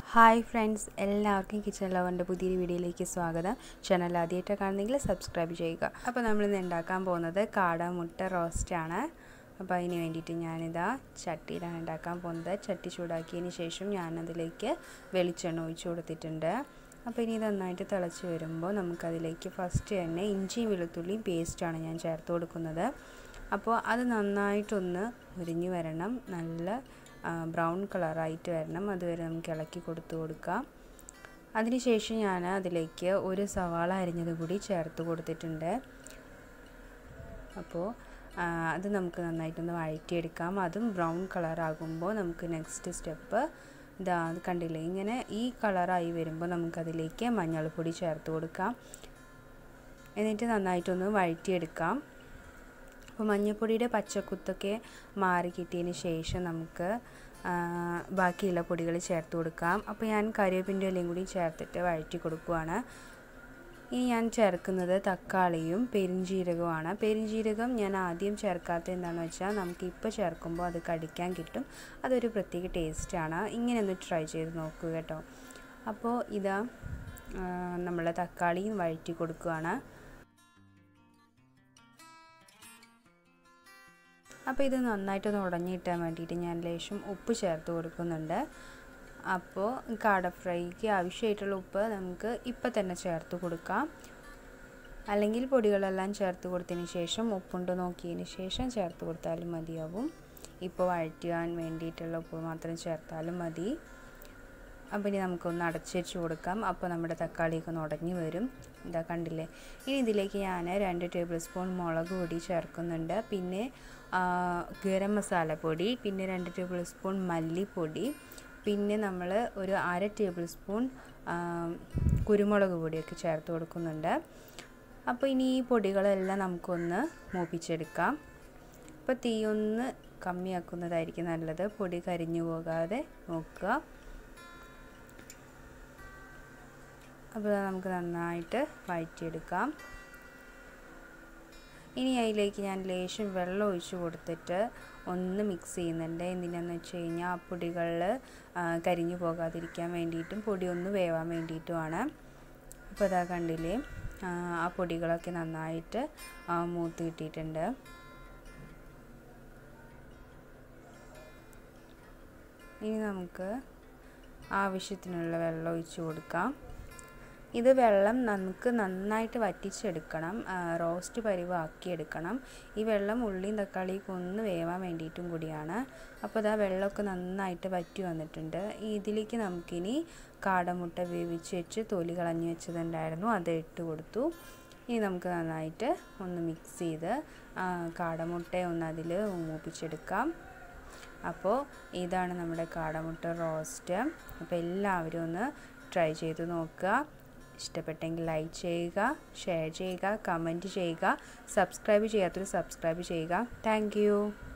hi friends എല്ലാവർക്കും kitchen ലവറിൻ്റെ പുതിയൊരു വീഡിയോയിലേക്ക് സ്വാഗതം ചാനൽ ആദ്യമായിട്ട് കാണുന്നെങ്കിൽ സബ്സ്ക്രൈബ് ചെയ്യുക അപ്പോൾ നമ്മളിന്ന് ഉണ്ടാക്കാൻ പോകുന്നത് കാട മുട്ട റോസ്റ്റാണ് അപ്പോൾ അതിന് വേണ്ടിയിട്ട് ഞാനിതാ ചട്ടിയിലാണ് ഉണ്ടാക്കാൻ പോകുന്നത് ചട്ടി ചൂടാക്കിയതിന് ശേഷം ഞാനതിലേക്ക് വെളിച്ചെണ്ണ ഒഴിച്ചു കൊടുത്തിട്ടുണ്ട് അപ്പോൾ ഇനി ഇത് നന്നായിട്ട് തിളച്ച് വരുമ്പോൾ നമുക്കതിലേക്ക് ഫസ്റ്റ് തന്നെ ഇഞ്ചിയും വെളുത്തുള്ളിയും പേസ്റ്റാണ് ഞാൻ ചേർത്ത് കൊടുക്കുന്നത് അപ്പോൾ അത് നന്നായിട്ടൊന്ന് മുരിഞ്ഞ് വരണം നല്ല ബ്രൗൺ കളറായിട്ട് വരണം അതുവരെ നമുക്ക് ഇളക്കി കൊടുത്തു കൊടുക്കാം അതിനുശേഷം ഞാൻ അതിലേക്ക് ഒരു സവാള അരിഞ്ഞത് കൂടി ചേർത്ത് കൊടുത്തിട്ടുണ്ട് അപ്പോൾ അത് നമുക്ക് നന്നായിട്ടൊന്ന് വഴറ്റിയെടുക്കാം അതും ബ്രൗൺ കളറാകുമ്പോൾ നമുക്ക് നെക്സ്റ്റ് സ്റ്റെപ്പ് ഇതാ അത് കണ്ടില്ലേ ഇങ്ങനെ ഈ കളറായി വരുമ്പോൾ നമുക്കതിലേക്ക് മഞ്ഞൾപ്പൊടി ചേർത്ത് കൊടുക്കാം എന്നിട്ട് നന്നായിട്ടൊന്ന് വഴറ്റിയെടുക്കാം അപ്പോൾ മഞ്ഞൾപ്പൊടിയുടെ പച്ചക്കുത്തൊക്കെ മാറി കിട്ടിയതിന് ശേഷം നമുക്ക് ബാക്കിയുള്ള പൊടികൾ ചേർത്ത് കൊടുക്കാം അപ്പോൾ ഞാൻ കറിവേപ്പിൻ്റെ ഇലയും കൂടി ചേർത്തിട്ട് വഴറ്റി കൊടുക്കുവാണ് ഇനി ഞാൻ ചേർക്കുന്നത് തക്കാളിയും പെരിഞ്ജീരകവുമാണ് പെരിഞ്ജീരകം ഞാൻ ആദ്യം ചേർക്കാത്ത എന്താണെന്ന് വെച്ചാൽ നമുക്ക് ഇപ്പോൾ ചേർക്കുമ്പോൾ അത് കടിക്കാൻ കിട്ടും അതൊരു പ്രത്യേക ടേസ്റ്റാണ് ഇങ്ങനെ ഒന്ന് ട്രൈ ചെയ്ത് നോക്കുക കേട്ടോ അപ്പോൾ ഇതാ നമ്മൾ തക്കാളിയും വഴറ്റി കൊടുക്കുകയാണ് അപ്പോൾ ഇത് നന്നായിട്ടൊന്ന് ഉടഞ്ഞു കിട്ടാൻ വേണ്ടിയിട്ട് ഞാൻ ലേശം ഉപ്പ് ചേർത്ത് കൊടുക്കുന്നുണ്ട് അപ്പോൾ കാട ഫ്രൈക്ക് ആവശ്യമായിട്ടുള്ള ഉപ്പ് നമുക്ക് ഇപ്പം തന്നെ ചേർത്ത് കൊടുക്കാം അല്ലെങ്കിൽ പൊടികളെല്ലാം ചേർത്ത് കൊടുത്തതിന് ശേഷം ഉപ്പുണ്ട് നോക്കിയതിന് ശേഷം ചേർത്ത് കൊടുത്താലും മതിയാവും ഇപ്പോൾ വഴറ്റാൻ വേണ്ടിയിട്ടുള്ള ഉപ്പ് മാത്രം ചേർത്താലും മതി അപ്പോൾ ഇനി നമുക്കൊന്ന് അടച്ചു വെച്ച് കൊടുക്കാം അപ്പോൾ നമ്മുടെ തക്കാളിയൊക്കെ ഒന്ന് ഉടഞ്ഞു വരും ഇതാ കണ്ടില്ലേ ഇനി ഇതിലേക്ക് ഞാൻ രണ്ട് ടേബിൾ സ്പൂൺ മുളക് പൊടി ചേർക്കുന്നുണ്ട് പിന്നെ ഗരം മസാല പൊടി പിന്നെ രണ്ട് ടേബിൾ സ്പൂൺ മല്ലിപ്പൊടി പിന്നെ നമ്മൾ ഒരു അര ടേബിൾ സ്പൂൺ കുരുമുളക് പൊടിയൊക്കെ ചേർത്ത് കൊടുക്കുന്നുണ്ട് അപ്പോൾ ഇനി ഈ പൊടികളെല്ലാം നമുക്കൊന്ന് മൂപ്പിച്ചെടുക്കാം അപ്പോൾ തീ ഒന്ന് കമ്മിയാക്കുന്നതായിരിക്കും നല്ലത് പൊടി കരിഞ്ഞു പോകാതെ നോക്കുക അപ്പോൾ നമുക്ക് നന്നായിട്ട് വഴറ്റിയെടുക്കാം ഇനി അതിലേക്ക് ഞാൻ ലേശം വെള്ളം ഒഴിച്ച് കൊടുത്തിട്ട് ഒന്ന് മിക്സ് ചെയ്യുന്നുണ്ട് എന്തിനാന്ന് വെച്ച് കഴിഞ്ഞാൽ ആ പൊടികളിൽ കരിഞ്ഞു പോകാതിരിക്കാൻ വേണ്ടിയിട്ടും പൊടി ഒന്ന് വേവാൻ വേണ്ടിയിട്ടുമാണ് അപ്പോൾ അതാ കണ്ടില്ലേ ആ പൊടികളൊക്കെ നന്നായിട്ട് മൂത്ത് കിട്ടിയിട്ടുണ്ട് ഇനി നമുക്ക് ആവശ്യത്തിനുള്ള വെള്ളം ഒഴിച്ച് കൊടുക്കാം ഇത് വെള്ളം നമുക്ക് നന്നായിട്ട് വറ്റിച്ചെടുക്കണം റോസ്റ്റ് പരിവാക്കിയെടുക്കണം ഈ വെള്ളം ഉള്ളിയും തക്കാളിയൊക്കെ ഒന്ന് വേവാൻ വേണ്ടിയിട്ടും കൂടിയാണ് അപ്പോൾ ഇതാ വെള്ളമൊക്കെ നന്നായിട്ട് വറ്റി വന്നിട്ടുണ്ട് ഇതിലേക്ക് നമുക്കിനി കാടമുട്ട വേവിച്ച് വെച്ച് തൊലി കളഞ്ഞ് വെച്ചതുണ്ടായിരുന്നു അത് ഇട്ട് കൊടുത്തു ഇനി നമുക്ക് നന്നായിട്ട് ഒന്ന് മിക്സ് ചെയ്ത് കാടമുട്ട ഒന്ന് അതിൽ മൂപ്പിച്ചെടുക്കാം അപ്പോൾ ഇതാണ് നമ്മുടെ കാടമുട്ട റോസ്റ്റ് അപ്പോൾ എല്ലാവരും ഒന്ന് ട്രൈ ചെയ്ത് നോക്കുക ഇഷ്ടപ്പെട്ടെങ്കിൽ ലൈക്ക് ചെയ്യുക ഷെയർ ചെയ്യുക കമൻറ്റ് ചെയ്യുക സബ്സ്ക്രൈബ് ചെയ്യാത്തൊരു സബ്സ്ക്രൈബ് ചെയ്യുക താങ്ക്